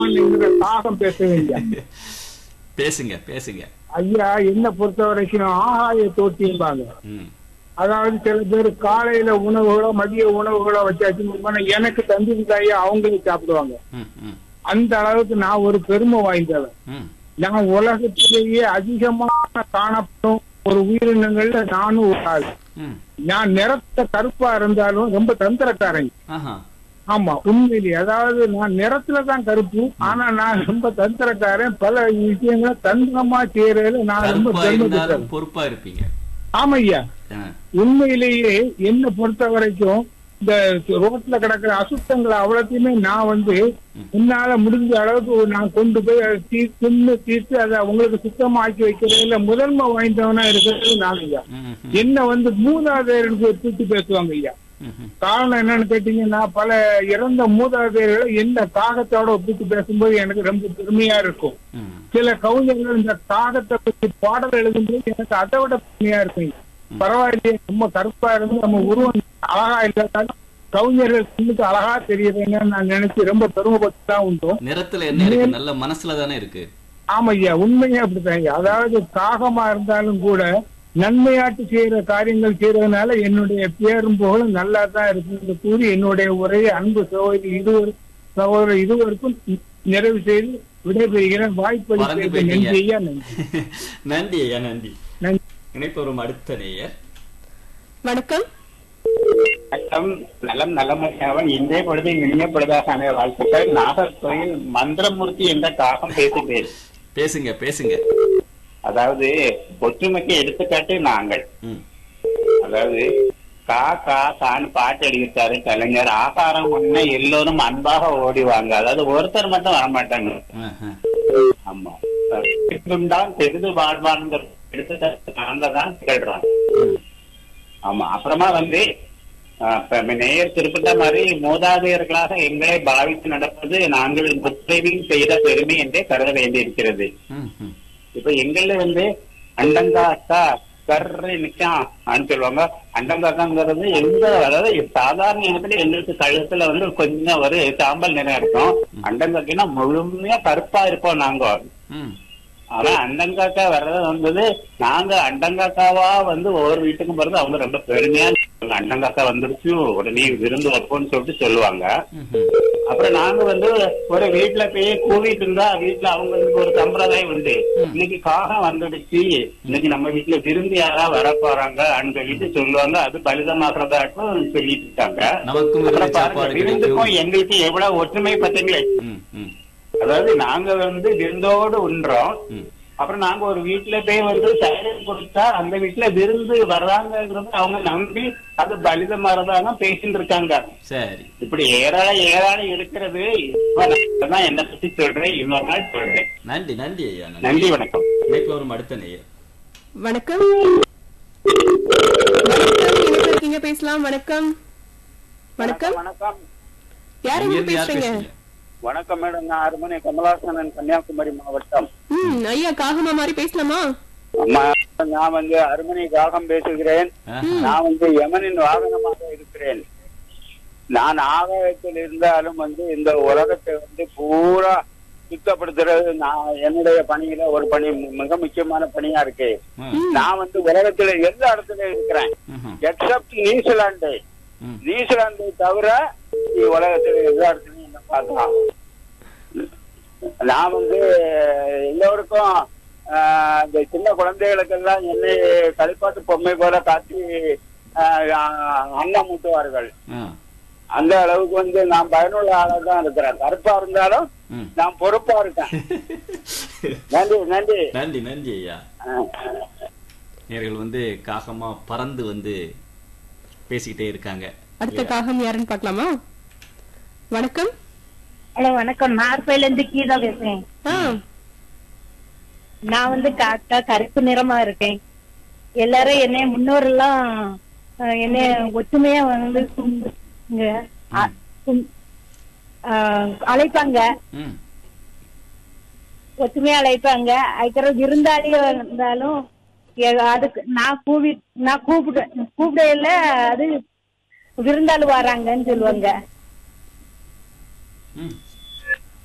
என்கிற தாகம் பேச வேண்டிய பேசுங்க பேசுங்க ஐயா என்ன பொறுத்த வரைக்கும் ஆகாய தோட்டிம்பாங்க ம் அதாவது சில பேர் காலையில உணவுகளோ மதிய உணவுகளோ வச்சாச்சு எனக்கு தந்திருந்தாயா அவங்களே சாப்பிடுவாங்க ம் ம் அந்த அளவுக்கு நான் ஒரு பெருமை வாய்ந்தவன் ம் நான் உலகத்திலேயே அதிகமாக காணப்படும் ஒரு உயிரினங்கள்ல நானும் ஒரு ஆள் ம் நான் நிறத்த கருப்பா இருந்தாலும் ரொம்ப தந்திரக்காரன் ஆஹா ஆமா உண்மையிலேயே அதாவது நான் நிறத்துல தான் கருப்பு ஆனா நான் ரொம்ப தந்திரக்காரன் பல விஷயங்களை தந்திரமா செய்யறதுல நான் ரொம்ப கருப்பா பெருமை இருந்தாலும் பெற்றவன் பொறுப்பா இருப்பீங்க ஆமா ஐயா ஆ, உண்மையிலேயே என்ன பொறுத்த வரைக்கும் இந்த ரோட்ல கிடக்கிற அசுத்தங்களை அவ்வளத்தையுமே நான் வந்து என்னால முடிஞ்ச அளவுக்கு நான் கொண்டு போய் அதை தீ தின்னு தீர்த்து அதை அவங்களுக்கு சுத்தமா ஆக்கி வைக்கிறதுல முதன்மை வாய்ந்தவனா இருக்கிறது நான் ஐயா ம், ம், என்ன வந்து மூதாதையருக்கு தூக்கி பேசுவாங்க ஐயா ம், ம். காரணம் என்னன்னு கேட்டீங்கன்னா பல இறந்த மூதாதையர்களை என்ன தாகத்தோட ஒப்பிட்டு பேசும்போது எனக்கு ரொம்ப பெருமையா இருக்கும் ம், சில கவிஞர்கள் இந்த தாகத்தை பற்றி பாடல் எழுதும்போது எனக்கு அதை விட பெருமையா இருக்கும் பரவாயில்லையே நம்ம கருப்பா இருந்து நம்ம உருவம் அழகா இல்லாட்டாலும் கவிஞர்கள் கண்ணுக்கு அழகா தெரியுதுன்னு நான் நினைச்சு ரொம்ப பெருமைப்பட்டு தான் உண்டு நிறத்துல என்ன இருக்கு நல்ல மனசுல தானே இருக்கு ஆமா ஐயா உண்மையா அப்படித்தான் ஐயா அதாவது தாகமா இருந்தாலும் கூட நன்மையாட்டு செய்யற காரியங்கள் செய்யறதுனால என்னுடைய பேரும் புகழும் நல்லா தான் இருக்கு கூறி என்னுடைய உரையை அன்பு சகோதரி இருவர் சகோதரர் இருவருக்கும் நிறைவு செய்து விடைபெறுகிறேன் பறந்து வாய்ப்பளித்த போயிட்டீங்க நன்றி ஐயா நன்றி நன்றி ஐயா நன்றி நன்றி இணைப்பவரும் அடுத்த நேயர் வணக்கம் வணக்கம் நலம் நலமையாவன் இன்றைய பொழுது இனிய பொழுதாக அமைய வாழ்த்துக்கள் நாகர்கோயில் மந்திரமூர்த்தி என்ற காகம் பேசுகிறேன் பேசுங்க பேசுங்க அதாவது ஒற்றுமைக்கு எடுத்துக்காட்டு நாங்கள் ம் அதாவது கா கா கான்னு பாட்டு எழுதிட்டாரு கலைஞர் ஆகாரம் ஒண்ணு எல்லோரும் அன்பாக ஓடிவாங்க அதாவது ஒருத்தர் மட்டும் வரமாட்டாங்க ஆஹா. ஆமா தான் தெரிந்து வாழ்வான்ங்கிற எடுத்துக்காட்டு நாங்க தான் திகழ்றோம் ம், ஆமா அப்புறமா வந்து ஆஹ், இப்ப நேயர் குறிப்பிட்ட மாதிரி மூதாதையர்களாக எங்களை பாவித்து நடப்பது நாங்கள் முற்றைவி செய்த பெருமை என்றே கருத வேண்டியிருக்கிறது ம், ம். இப்ப எங்கள்ல வந்து அண்டங்கா அக்கா கர்ற நிக்கான்னு சொல்லுவாங்க அண்டங்காக்காங்கிறது எந்த அதாவது சாதாரண இனத்துல எங்களுக்கு கழுத்துல வந்து கொஞ்சம் ஒரு சாம்பல் நிறம் இருக்கும் அண்டங்காக்கினா முழுமையா கருப்பா இருப்போம் நாங்க ம். ஆனா அண்டங்காக்கா வர்றது வந்தது நாங்க அண்டங்காக்காவா வந்து ஒவ்வொரு வீட்டுக்கும் போறது அவங்க ரொம்ப பெருமையா சொல்லுவாங்க. அண்டங்காக்கா வந்துருச்சு உடனே விருந்து வைப்போம்னு சொல்லிட்டு சொல்லுவாங்க ம், ம். அப்புறம் நாங்க வந்து ஒரு வீட்டுல போய் கூவிட்டு இருந்தா வீட்டுல அவங்களுக்கு ஒரு சம்பிரதாயம் உண்டு இன்னைக்கு காகம் வந்துடுச்சு இன்னைக்கு நம்ம வீட்டுல விருந்து யாரா வர போறாங்க சொல்லிட்டு சொல்லுவாங்க அது பலிதமாகிறதாட்டும் சொல்லிட்டு இருக்காங்க நமக்கும் அப்புறம் விருந்து பாருங்க, சாப்பாடு விருந்துக்கும் கிடைக்கும் எங்களுக்கு எவ்வளவு ஒற்றுமை பார்த்தீங்களே ம், ம், அதாவது நாங்க வந்து விருந்தோடு உண்றோம் ம். அப்புறம் நாங்க ஒரு வீட்டுல போய் வந்து சைலண்ட் கொடுத்தா அந்த வீட்டுல விருந்து வர்றாங்கிறது அவங்க நம்பி அது பலிதமாறதாக பேசிட்டு இருக்காங்க சரி இப்படி ஏராள ஏராளம் இருக்கிறது இப்ப நான் தான் என்ன பத்தி சொல்றேன் இன்னொரு நாள் சொல்றேன் நன்றி நன்றி ஐயா நன்றி நன்றி வணக்கம் இணைப்பவரும் அடுத்த நேயர் வணக்கம் வணக்கம் இணைப்பில் இருக்கீங்க பேசலாம் வணக்கம் வணக்கம் வணக்கம் யார் எங்க இங்கிருந்து யார் பேசுறீங்க பேசுறீங்க வணக்கம் மேடம் நான் அருமனை கமலாசனன் கன்னியாகுமரி மாவட்டம் ம் ஐயா காகமா மாதிரி பேசலாமா அம்மா நான் வந்து அருமனை காகம் பேசுகிறேன் ஆஹா. நான் வந்து யமனின் வாகனமாக இருக்கிறேன் நான் ஆகாயத்தில் இருந்தாலும் வந்து இந்த உலகத்தை வந்து பூரா சுத்தப்படுத்துறது நான் என்னுடைய பணியில ஒரு பணி மிக முக்கியமான பணியா இருக்கு ம், நான் வந்து உலகத்துல எல்லா இடத்துலயும் இருக்கிறேன் ம்ஹும். எக்ஸப்ட் நியூசிலாந்து ம். நியூசிலாந்தை தவிர நீ உலகத்துல எல்லா இடத்துலயும் என்ன பார்க்கலாம் நான் வந்து எல்லோருக்கும் ஆஹ், இந்த சின்ன குழந்தைகளுக்கெல்லாம் என்னை களிப்பாட்டு பொம்மை போல காட்டி ஆஹ், அன்னம் மூட்டுவார்கள் ஆ. அந்த அளவுக்கு வந்து நான் பயனுள்ள ஆளா தான் இருக்கிறேன் கருப்பா இருந்தாலும் ம். நான் பொறுப்பா இருக்கேன் நன்றி நன்றி நன்றி நன்றி ஐயா ஆஹ். நேர்கள் வந்து காகமா பறந்து வந்து பேசிக்கிட்டே இருக்காங்க அடுத்த காகம் யாருன்னு பார்க்கலாமா வணக்கம் ஹலோ வணக்கம் நார்பைல இருந்து கீதா பேசுறேன் ஆ நான் வந்து காக்கா கருப்பு நிறமா இருக்கேன் எல்லாரும் என்னை முன்னோர் எல்லாம் அஹ், என்னை ஒற்றுமையா வந்து கும்பு- இங்க, அ- கும்- அஹ், அழைப்பாங்க ம் ஒற்றுமையா அழைப்பாங்க அதுக்கப்புறம் விருந்தாளிய இருந்தாலும் எ- அதுக்கு நான் கூவி நான் கூப்பிட கூப்பிடையில அது விருந்தாளி வராங்கன்னு சொல்லுவாங்க ம்